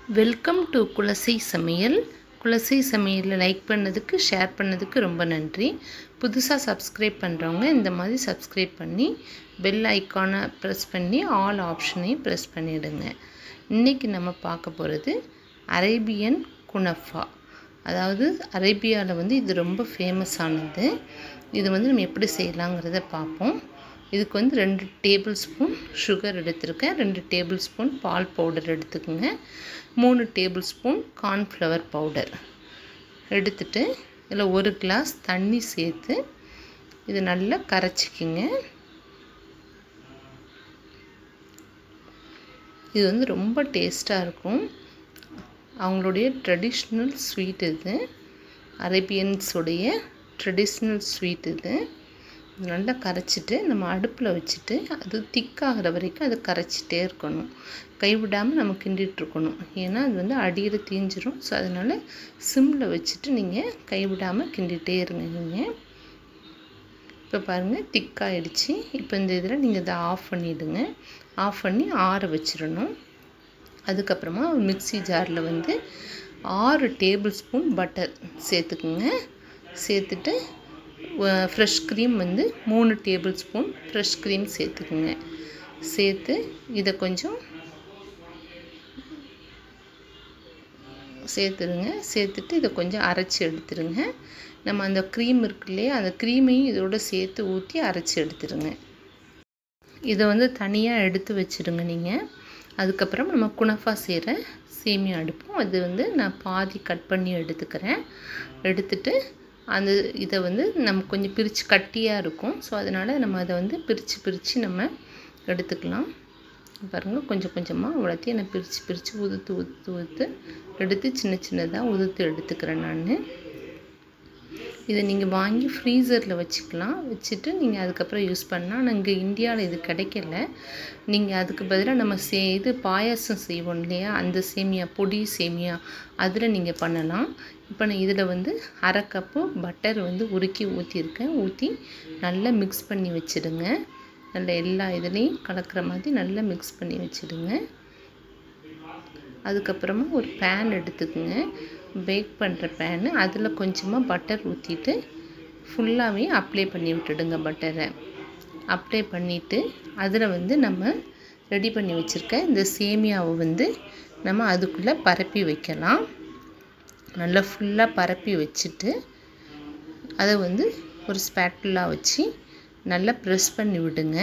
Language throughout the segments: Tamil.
வெல்கம் டு குலசை சமையல் குலசை சமையலை லைக் பண்ணதுக்கு ஷேர் பண்ணதுக்கு ரொம்ப நன்றி புதுசாக சப்ஸ்கிரைப் பண்ணுறவங்க இந்த மாதிரி சப்ஸ்கிரைப் பண்ணி பெல் ஐக்கானை ப்ரெஸ் பண்ணி ஆல் ஆப்ஷனையும் ப்ரெஸ் பண்ணிவிடுங்க இன்றைக்கி நம்ம பார்க்க போகிறது அரேபியன் குனஃபா அதாவது அரேபியாவில் வந்து இது ரொம்ப ஃபேமஸானது இது வந்து நம்ம எப்படி செய்யலாங்கிறத பார்ப்போம் இதுக்கு வந்து ரெண்டு டேபிள் ஸ்பூன் சுகர் எடுத்திருக்கேன் ரெண்டு டேபிள் ஸ்பூன் பால் பவுடர் எடுத்துக்கோங்க மூணு டேபிள் ஸ்பூன் கார்ன்ஃப்ளவர் பவுடர் எடுத்துட்டு இதில் ஒரு கிளாஸ் தண்ணி சேர்த்து இது நல்லா கரைச்சிக்கிங்க இது வந்து ரொம்ப டேஸ்ட்டாக இருக்கும் அவங்களுடைய ட்ரெடிஷ்னல் ஸ்வீட் இது அரேபியன்ஸுடைய ட்ரெடிஷ்னல் ஸ்வீட் இது நல்லா கரைச்சிட்டு நம்ம அடுப்பில் வச்சுட்டு அது திக்காகிற வரைக்கும் அதை கரைச்சிட்டே இருக்கணும் கைவிடாமல் நம்ம கிண்டிகிட்டு இருக்கணும் ஏன்னா அது வந்து அடியில் தீஞ்சிரும் ஸோ அதனால் சிம்மில் வச்சுட்டு நீங்கள் கைவிடாமல் கிண்டிகிட்டே இருங்க நீங்கள் இப்போ பாருங்கள் திக்காயிடுச்சு இப்போ இந்த இதில் நீங்கள் இதை ஆஃப் பண்ணிவிடுங்க ஆஃப் பண்ணி ஆற வச்சிடணும் அதுக்கப்புறமா ஒரு மிக்சி ஜாரில் வந்து ஆறு டேபிள் ஸ்பூன் பட்டர் சேர்த்துக்குங்க சேர்த்துட்டு ஃப்ரெஷ் க்ரீம் வந்து மூணு டேபிள் ஸ்பூன் ஃப்ரெஷ் க்ரீம் சேர்த்துக்குங்க சேர்த்து இதை கொஞ்சம் சேர்த்துருங்க சேர்த்துட்டு இதை கொஞ்சம் அரைச்சி எடுத்துருங்க நம்ம அந்த க்ரீம் இருக்கு இல்லையா அந்த க்ரீமையும் இதோட சேர்த்து ஊற்றி அரைச்சி எடுத்துருங்க இதை வந்து தனியாக எடுத்து வச்சுருங்க நீங்கள் அதுக்கப்புறம் நம்ம குணஃபா செய்கிற சேமியா அடுப்போம் அது வந்து நான் பாதி கட் பண்ணி எடுத்துக்கிறேன் எடுத்துட்டு அந்த இதை வந்து நம்ம கொஞ்சம் பிரித்து கட்டியாக இருக்கும் ஸோ அதனால் நம்ம அதை வந்து பிரித்து பிரித்து நம்ம எடுத்துக்கலாம் பாருங்கள் கொஞ்சம் கொஞ்சமாக அவ்வளோத்தையும் நான் பிரித்து பிரித்து உதுத்து உதுத்து உதுத்து எடுத்து சின்ன சின்னதாக உதுத்து எடுத்துக்கிறேன் நான் இதை நீங்கள் வாங்கி ஃப்ரீசரில் வச்சுக்கலாம் வச்சுட்டு நீங்கள் அதுக்கப்புறம் யூஸ் பண்ணால் நாங்கள் இந்தியாவில் இது கிடைக்கல நீங்கள் அதுக்கு பதிலாக நம்ம சே இது பாயாசம் செய்வோம் இல்லையா அந்த சேமியா பொடி சேமியா அதில் நீங்கள் பண்ணலாம் இப்போ நான் இதில் வந்து அரை கப்பு பட்டர் வந்து உருக்கி ஊற்றிருக்கேன் ஊற்றி நல்லா மிக்ஸ் பண்ணி வச்சுடுங்க நல்லா எல்லா இதுலேயும் கலக்கிற மாதிரி நல்லா மிக்ஸ் பண்ணி வச்சுடுங்க அதுக்கப்புறமா ஒரு பேன் எடுத்துக்கோங்க பேக் பண்ணுற பேனு அதில் கொஞ்சமாக பட்டர் ஊற்றிட்டு ஃபுல்லாகவே அப்ளை பண்ணி விட்டுடுங்க பட்டரை அப்ளை பண்ணிவிட்டு அதில் வந்து நம்ம ரெடி பண்ணி வச்சுருக்க இந்த சேமியாவை வந்து நம்ம அதுக்குள்ளே பரப்பி வைக்கலாம் நல்லா ஃபுல்லாக பரப்பி வச்சுட்டு அதை வந்து ஒரு ஸ்பேட்டுலா வச்சு நல்லா ப்ரெஸ் பண்ணி விடுங்க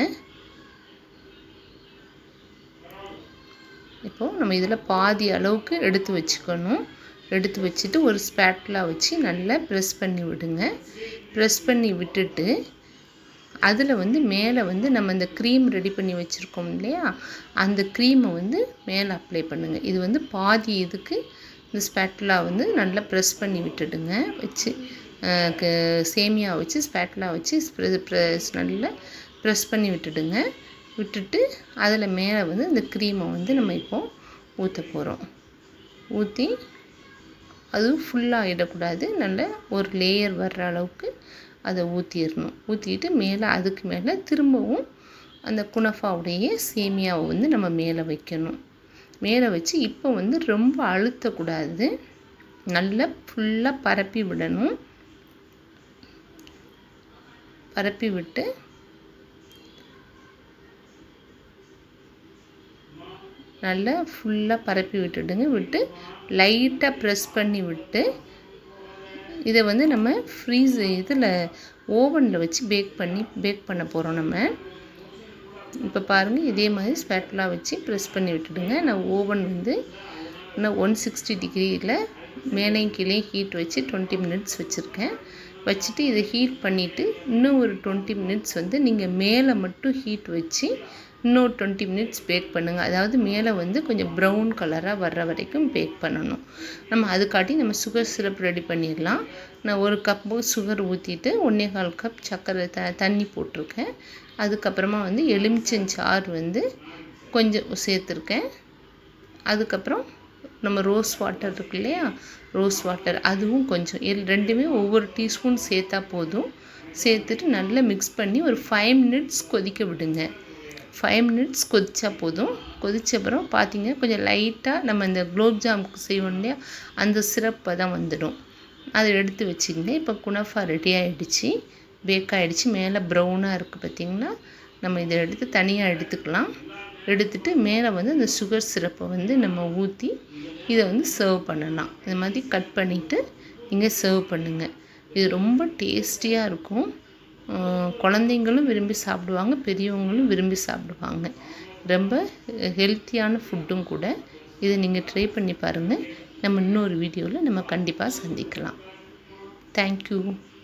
இப்போது நம்ம இதில் பாதி அளவுக்கு எடுத்து வச்சுக்கணும் எடுத்து வச்சுட்டு ஒரு ஸ்பேட்லா வச்சு நல்லா ப்ரெஸ் பண்ணி விடுங்க ப்ரெஸ் பண்ணி விட்டுட்டு அதில் வந்து மேலே வந்து நம்ம இந்த க்ரீம் ரெடி பண்ணி வச்சுருக்கோம் இல்லையா அந்த க்ரீமை வந்து மேலே அப்ளை பண்ணுங்கள் இது வந்து பாதி இதுக்கு இந்த ஸ்பேட்லா வந்து நல்லா ப்ரெஸ் பண்ணி விட்டுடுங்க வச்சு சேமியா வச்சு ஸ்பேட்லா வச்சு ப்ரெஸ் நல்லா ப்ரெஸ் பண்ணி விட்டுடுங்க விட்டுட்டு அதில் மேலே வந்து இந்த க்ரீமை வந்து நம்ம இப்போது ஊற்ற போகிறோம் ஊற்றி அதுவும் ஃபுல்லாக இடக்கூடாது நல்ல ஒரு லேயர் வர்ற அளவுக்கு அதை ஊற்றிடணும் ஊற்றிட்டு மேலே அதுக்கு மேலே திரும்பவும் அந்த குணஃபாவுடைய சேமியாவை வந்து நம்ம மேலே வைக்கணும் மேலே வச்சு இப்போ வந்து ரொம்ப அழுத்தக்கூடாது நல்லா ஃபுல்லாக பரப்பி விடணும் பரப்பி விட்டு நல்லா ஃபுல்லாக பரப்பி விட்டுடுங்க விட்டு லைட்டாக ப்ரெஸ் பண்ணி விட்டு இதை வந்து நம்ம ஃப்ரீஸ் இதில் ஓவனில் வச்சு பேக் பண்ணி பேக் பண்ண போகிறோம் நம்ம இப்போ பாருங்கள் இதே மாதிரி ஸ்பேட்லாம் வச்சு ப்ரெஸ் பண்ணி விட்டுடுங்க நான் ஓவன் வந்து இன்னும் ஒன் சிக்ஸ்டி டிகிரியில் மேலேயும் கீழே ஹீட் வச்சு டுவெண்ட்டி மினிட்ஸ் வச்சுருக்கேன் வச்சுட்டு இதை ஹீட் பண்ணிவிட்டு இன்னும் ஒரு டுவெண்ட்டி மினிட்ஸ் வந்து நீங்கள் மேலே மட்டும் ஹீட் வச்சு இன்னும் டுவெண்ட்டி மினிட்ஸ் பேக் பண்ணுங்கள் அதாவது மேலே வந்து கொஞ்சம் ப்ரௌன் கலராக வர்ற வரைக்கும் பேக் பண்ணணும் நம்ம அதுக்காட்டி நம்ம சுகர் சிரப் ரெடி பண்ணிடலாம் நான் ஒரு கப்பு சுகர் ஊற்றிட்டு ஒன்றே கால் கப் சர்க்கரை த தண்ணி போட்டிருக்கேன் அதுக்கப்புறமா வந்து எலுமிச்சஞ்சாறு வந்து கொஞ்சம் சேர்த்துருக்கேன் அதுக்கப்புறம் நம்ம ரோஸ் வாட்டர் இருக்கு இல்லையா ரோஸ் வாட்டர் அதுவும் கொஞ்சம் எல் ரெண்டுமே ஒவ்வொரு டீஸ்பூன் சேர்த்தா போதும் சேர்த்துட்டு நல்லா மிக்ஸ் பண்ணி ஒரு ஃபைவ் மினிட்ஸ் கொதிக்க விடுங்க ஃபைவ் மினிட்ஸ் கொதிச்சா போதும் கொதிச்ச அப்புறம் பார்த்தீங்க கொஞ்சம் லைட்டாக நம்ம இந்த குலோப் ஜாமுக்கு செய்வோம் இல்லையா அந்த சிரப்பை தான் வந்துடும் அதை எடுத்து வச்சுக்கங்க இப்போ குணஃபா ரெடி ஆகிடுச்சு பேக் ஆகிடுச்சு மேலே ப்ரௌனாக இருக்குது பார்த்திங்கன்னா நம்ம இதை எடுத்து தனியாக எடுத்துக்கலாம் எடுத்துட்டு மேலே வந்து அந்த சுகர் சிரப்பை வந்து நம்ம ஊற்றி இதை வந்து சர்வ் பண்ணலாம் இந்த மாதிரி கட் பண்ணிவிட்டு நீங்கள் சர்வ் பண்ணுங்கள் இது ரொம்ப டேஸ்டியாக இருக்கும் குழந்தைங்களும் விரும்பி சாப்பிடுவாங்க பெரியவங்களும் விரும்பி சாப்பிடுவாங்க ரொம்ப ஹெல்த்தியான ஃபுட்டும் கூட இதை நீங்கள் ட்ரை பண்ணி பாருங்கள் நம்ம இன்னொரு வீடியோவில் நம்ம கண்டிப்பாக சந்திக்கலாம் தேங்க்யூ